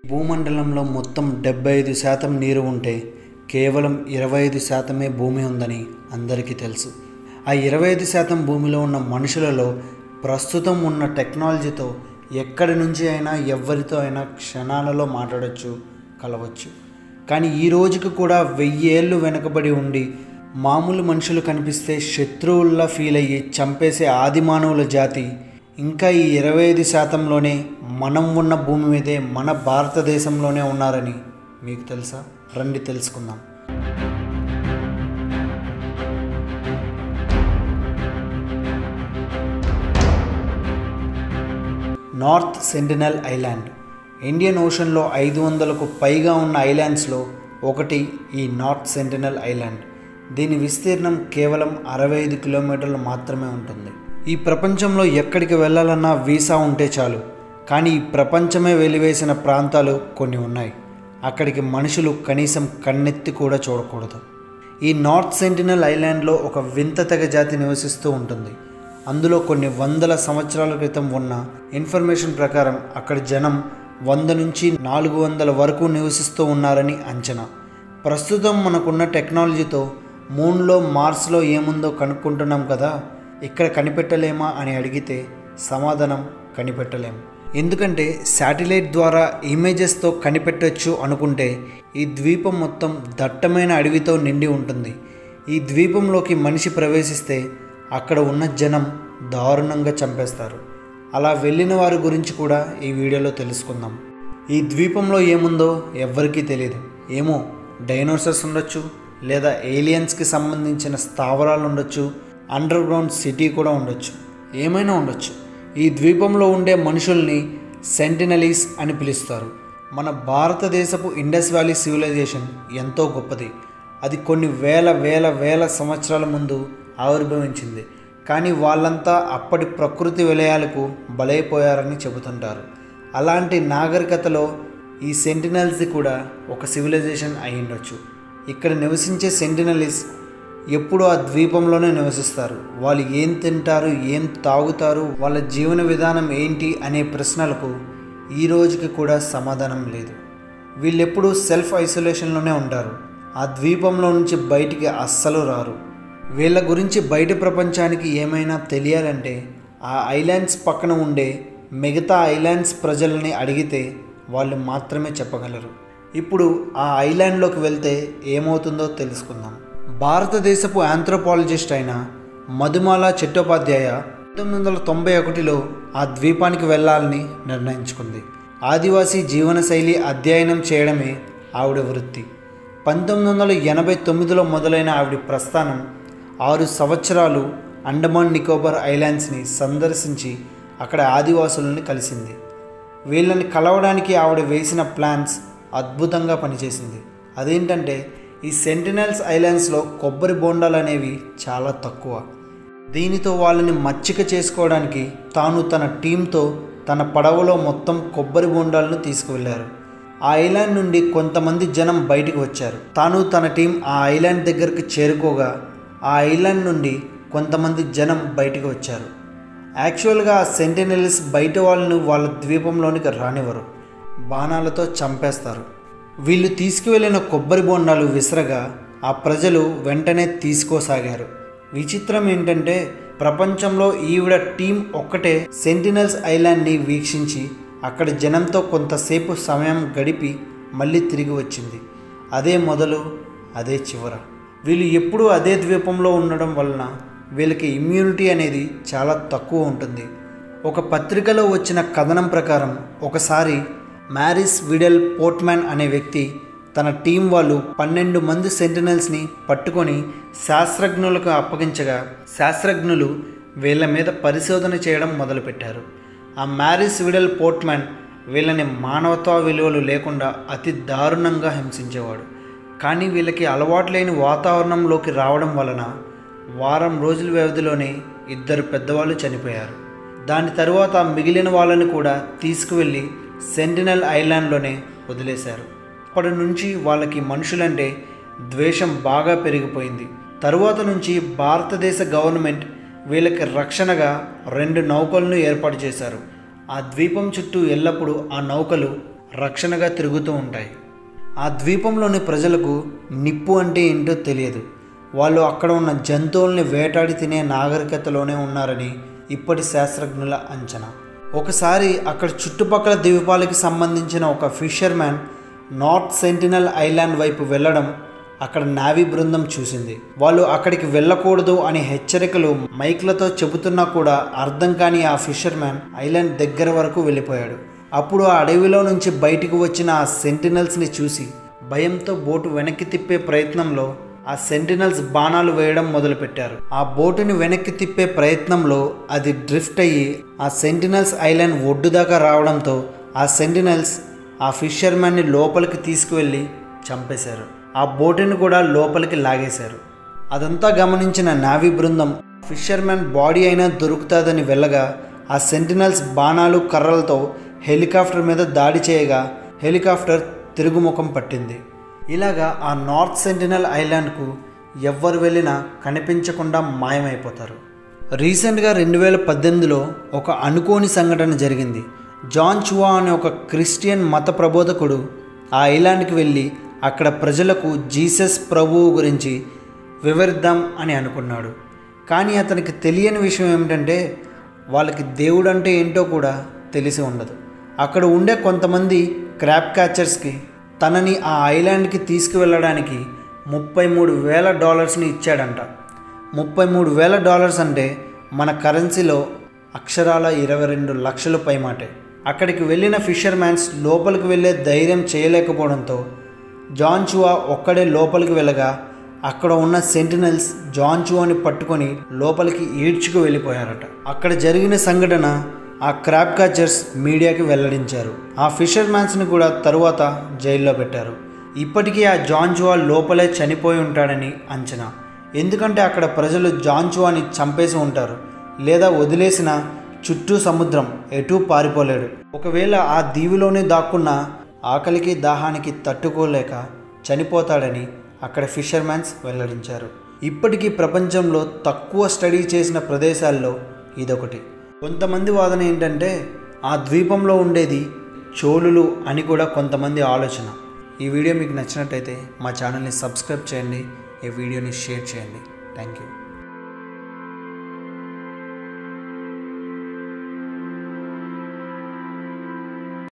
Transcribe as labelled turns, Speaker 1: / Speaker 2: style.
Speaker 1: భూమండలంలో మొత్తం డెబ్బై ఐదు శాతం నీరు ఉంటే కేవలం ఇరవై ఐదు శాతమే భూమి ఉందని అందరికీ తెలుసు ఆ ఇరవై ఐదు శాతం భూమిలో ఉన్న మనుషులలో ప్రస్తుతం ఉన్న టెక్నాలజీతో ఎక్కడి నుంచి అయినా ఎవరితో అయినా క్షణాలలో మాట్లాడవచ్చు కలవచ్చు కానీ ఈ రోజుకి కూడా వెయ్యి ఏళ్ళు వెనకబడి ఉండి మామూలు మనుషులు కనిపిస్తే శత్రువుల్లా ఫీల్ అయ్యి చంపేసే ఆది మానవుల జాతి ఇంకా ఈ ఇరవై ఐదు శాతంలోనే మనం ఉన్న భూమి మీదే మన భారతదేశంలోనే ఉన్నారని మీకు తెలుసా రండి తెలుసుకుందాం నార్త్ సెంటినల్ ఐలాండ్ ఇండియన్ ఓషన్లో ఐదు వందలకు పైగా ఉన్న ఐలాండ్స్లో ఒకటి ఈ నార్త్ సెంటినల్ ఐలాండ్ దీని విస్తీర్ణం కేవలం అరవై ఐదు కిలోమీటర్లు మాత్రమే ఉంటుంది ఈ ప్రపంచంలో ఎక్కడికి వెళ్ళాలన్నా వీసా ఉంటే చాలు కానీ ఈ ప్రపంచమే వెలివేసిన ప్రాంతాలు కొన్ని ఉన్నాయి అక్కడికి మనుషులు కనీసం కన్నెత్తి కూడా చూడకూడదు ఈ నార్త్ సెంటినల్ ఐలాండ్లో ఒక వింత తెగ జాతి నివసిస్తూ ఉంటుంది అందులో కొన్ని వందల సంవత్సరాల క్రితం ఉన్న ఇన్ఫర్మేషన్ ప్రకారం అక్కడ జనం వంద నుంచి నాలుగు వందల వరకు నివసిస్తూ ఉన్నారని అంచనా ప్రస్తుతం మనకున్న టెక్నాలజీతో మూన్లో మార్స్లో ఏముందో కనుక్కుంటున్నాం కదా ఇక్కడ కనిపెట్టలేమా అని అడిగితే సమాధానం కనిపెట్టలేం ఎందుకంటే శాటిలైట్ ద్వారా ఇమేజెస్తో కనిపెట్టవచ్చు అనుకుంటే ఈ ద్వీపం మొత్తం దట్టమైన అడవితో నిండి ఉంటుంది ఈ ద్వీపంలోకి మనిషి ప్రవేశిస్తే అక్కడ ఉన్న జనం దారుణంగా చంపేస్తారు అలా వెళ్ళిన వారి గురించి కూడా ఈ వీడియోలో తెలుసుకుందాం ఈ ద్వీపంలో ఏముందో ఎవ్వరికీ తెలియదు ఏమో డైనోసర్స్ ఉండొచ్చు లేదా ఏలియన్స్కి సంబంధించిన స్థావరాలు ఉండొచ్చు అండర్ గ్రౌండ్ సిటీ కూడా ఉండొచ్చు ఏమైనా ఉండొచ్చు ఈ ద్వీపంలో ఉండే మనుషుల్ని సెంటినలీస్ అని పిలుస్తారు మన భారతదేశపు ఇండస్ వ్యాలీ సివిలైజేషన్ ఎంతో గొప్పది అది కొన్ని వేల వేల వేల సంవత్సరాల ముందు ఆవిర్భవించింది కానీ వాళ్ళంతా అప్పటి ప్రకృతి విలయాలకు బలైపోయారని చెబుతుంటారు అలాంటి నాగరికతలో ఈ సెంటినల్స్ది కూడా ఒక సివిలైజేషన్ అయి ఉండొచ్చు ఇక్కడ నివసించే సెంటినలీస్ ఎప్పుడు ఆ ద్వీపంలోనే నివసిస్తారు వాళ్ళు ఏం తింటారు ఏం తాగుతారు వాళ్ళ జీవన విధానం ఏంటి అనే ప్రశ్నలకు ఈ రోజుకి కూడా సమాధానం లేదు వీళ్ళెప్పుడూ సెల్ఫ్ ఐసోలేషన్లోనే ఉంటారు ఆ ద్వీపంలో నుంచి బయటికి అస్సలు రారు వీళ్ళ గురించి బయట ప్రపంచానికి ఏమైనా తెలియాలంటే ఆ ఐలాండ్స్ పక్కన ఉండే మిగతా ఐలాండ్స్ ప్రజలని అడిగితే వాళ్ళు మాత్రమే చెప్పగలరు ఇప్పుడు ఆ ఐలాండ్లోకి వెళ్తే ఏమవుతుందో తెలుసుకుందాం భారతదేశపు ఆంథ్రోపాలజిస్ట్ అయిన మధుమాల చట్టోపాధ్యాయ పంతొమ్మిది వందల తొంభై ఒకటిలో ఆ ద్వీపానికి వెళ్ళాలని నిర్ణయించుకుంది ఆదివాసీ జీవనశైలి అధ్యయనం చేయడమే ఆవిడ వృత్తి పంతొమ్మిది వందల ఎనభై తొమ్మిదిలో మొదలైన ఆవిడ ప్రస్థానం ఆరు సంవత్సరాలు అండమాన్ నికోబార్ ఐలాండ్స్ని సందర్శించి అక్కడ ఆదివాసులని కలిసింది వీళ్ళని కలవడానికి ఆవిడ వేసిన ప్లాన్స్ అద్భుతంగా పనిచేసింది అదేంటంటే ఈ సెంటినల్స్ ఐలాండ్స్లో కొబ్బరి బోండాలు అనేవి చాలా తక్కువ దీనితో వాళ్ళని మచ్చిక చేసుకోవడానికి తాను తన టీంతో తన పడవలో మొత్తం కొబ్బరి బోండాలను తీసుకువెళ్ళారు ఆ ఐలాండ్ నుండి కొంతమంది జనం బయటికి వచ్చారు తాను తన టీం ఆ ఐలాండ్ దగ్గరికి చేరుకోగా ఆ ఐలాండ్ నుండి కొంతమంది జనం బయటికి వచ్చారు యాక్చువల్గా ఆ సెంటినల్స్ బయట వాళ్ళని వాళ్ళ ద్వీపంలోనికి రానివ్వరు బాణాలతో చంపేస్తారు వీళ్ళు తీసుకువెళ్ళిన కొబ్బరి బొండాలు విసరగా ఆ ప్రజలు వెంటనే తీసుకోసాగారు విచిత్రం ఏంటంటే ప్రపంచంలో ఈవిడ టీం ఒక్కటే సెంటినల్స్ ఐలాండ్ని వీక్షించి అక్కడ జనంతో కొంతసేపు సమయం గడిపి మళ్ళీ తిరిగి వచ్చింది అదే మొదలు అదే చివర వీళ్ళు ఎప్పుడూ అదే ద్వీపంలో ఉండడం వలన వీళ్ళకి ఇమ్యూనిటీ అనేది చాలా తక్కువ ఉంటుంది ఒక పత్రికలో వచ్చిన కథనం ప్రకారం ఒకసారి మ్యారిస్ విడెల్ పోర్ట్మ్యాన్ అనే వ్యక్తి తన టీం వాళ్ళు పన్నెండు మంది సెంటినల్స్ని పట్టుకొని శాస్త్రజ్ఞులకు అప్పగించగా శాస్త్రజ్ఞులు వీళ్ళ మీద పరిశోధన చేయడం మొదలుపెట్టారు ఆ మ్యారిస్ విడెల్ పోర్ట్మ్యాన్ వీళ్ళని మానవత్వ విలువలు లేకుండా అతి దారుణంగా హింసించేవాడు కానీ వీళ్ళకి అలవాటు లేని వాతావరణంలోకి రావడం వలన వారం రోజుల వ్యవధిలోనే ఇద్దరు పెద్దవాళ్ళు చనిపోయారు దాని తరువాత మిగిలిన వాళ్ళని కూడా తీసుకువెళ్ళి సెంటినల్ ఐలాండ్లోనే వదిలేశారు అప్పటి నుంచి వాళ్ళకి మనుషులంటే ద్వేషం బాగా పెరిగిపోయింది తరువాత నుంచి భారతదేశ గవర్నమెంట్ వీళ్ళకి రక్షణగా రెండు నౌకలను ఏర్పాటు చేశారు ఆ ద్వీపం చుట్టూ ఎల్లప్పుడూ ఆ నౌకలు రక్షణగా తిరుగుతూ ఉంటాయి ఆ ద్వీపంలోని ప్రజలకు నిప్పు అంటే ఏంటో తెలియదు వాళ్ళు అక్కడ ఉన్న జంతువుల్ని వేటాడి తినే నాగరికతలోనే ఉన్నారని ఇప్పటి శాస్త్రజ్ఞుల అంచనా ఒకసారి అక్కడ చుట్టుపక్కల ద్వీపాలకి సంబంధించిన ఒక ఫిషర్మ్యాన్ నార్త్ సెంటినల్ ఐలాండ్ వైపు వెళ్ళడం అక్కడ నావీ బృందం చూసింది వాళ్ళు అక్కడికి వెళ్ళకూడదు అని హెచ్చరికలు మైక్లతో చెబుతున్నా కూడా అర్థం కాని ఆ ఫిషర్మ్యాన్ ఐలాండ్ దగ్గర వరకు వెళ్ళిపోయాడు అప్పుడు ఆ అడవిలో నుంచి బయటికి వచ్చిన ఆ సెంటినల్స్ని చూసి భయంతో బోటు వెనక్కి తిప్పే ప్రయత్నంలో ఆ సెంటినల్స్ బాణాలు వేయడం మొదలుపెట్టారు ఆ బోటుని వెనక్కి తిప్పే ప్రయత్నంలో అది డ్రిఫ్ట్ అయ్యి ఆ సెంటినల్స్ ఐలాండ్ ఒడ్డు దాకా రావడంతో ఆ సెంటినల్స్ ఆ ఫిషర్మ్యాన్ని లోపలికి తీసుకువెళ్ళి చంపేశారు ఆ బోటుని కూడా లోపలికి లాగేశారు అదంతా గమనించిన నావీ బృందం ఫిషర్మ్యాన్ బాడీ అయినా దొరుకుతుందని వెళ్ళగా ఆ సెంటినల్స్ బాణాలు కర్రలతో హెలికాప్టర్ మీద దాడి చేయగా హెలికాప్టర్ తిరుగుముఖం పట్టింది ఇలాగా ఆ నార్త్ సెంటినల్ ఐలాండ్కు ఎవ్వరు వెళ్ళినా కనిపించకుండా మాయమైపోతారు రీసెంట్గా రెండు వేల పద్దెనిమిదిలో ఒక అనుకోని సంఘటన జరిగింది జాన్ చువా అనే ఒక క్రిస్టియన్ మత ప్రబోధకుడు ఆ ఐలాండ్కి వెళ్ళి అక్కడ ప్రజలకు జీసస్ ప్రభువు గురించి వివరిద్దాం అని అనుకున్నాడు కానీ అతనికి తెలియని విషయం ఏమిటంటే వాళ్ళకి దేవుడు అంటే ఏంటో కూడా తెలిసి ఉండదు అక్కడ ఉండే కొంతమంది క్రాప్ క్యాచర్స్కి తనని ఆ ఐలాండ్కి తీసుకువెళ్ళడానికి ముప్పై మూడు వేల డాలర్స్ని ఇచ్చాడంట ముప్పై మూడు వేల డాలర్స్ అంటే మన కరెన్సీలో అక్షరాల ఇరవై రెండు లక్షల పైమాటే అక్కడికి వెళ్ళిన ఫిషర్మ్యాన్స్ లోపలికి వెళ్ళే ధైర్యం చేయలేకపోవడంతో జాన్ చువా ఒక్కడే లోపలికి వెళ్ళగా అక్కడ ఉన్న సెంటినల్స్ జాన్ చువాని పట్టుకొని లోపలికి ఈడ్చుకు వెళ్ళిపోయారట అక్కడ జరిగిన సంఘటన ఆ క్రాప్ కాచర్స్ మీడియాకి వెల్లడించారు ఆ ఫిషర్ మ్యాన్స్ని కూడా తరువాత జైల్లో పెట్టారు ఇప్పటికీ ఆ జాన్ చువా లోపలే చనిపోయి ఉంటాడని అంచనా ఎందుకంటే అక్కడ ప్రజలు జాన్ చువాని చంపేసి ఉంటారు లేదా వదిలేసిన చుట్టూ సముద్రం ఎటూ పారిపోలేడు ఒకవేళ ఆ దీవిలోనే దాక్కున్న ఆకలికి దాహానికి తట్టుకోలేక చనిపోతాడని అక్కడ ఫిషర్మ్యాన్స్ వెల్లడించారు ఇప్పటికీ ప్రపంచంలో తక్కువ స్టడీ చేసిన ప్రదేశాల్లో ఇదొకటి కొంతమంది వాదన ఏంటంటే ఆ ద్వీపంలో ఉండేది చోళులు అని కూడా కొంతమంది ఆలోచన ఈ వీడియో మీకు నచ్చినట్టయితే మా ఛానల్ని సబ్స్క్రైబ్ చేయండి ఈ వీడియోని షేర్ చేయండి థ్యాంక్ యూ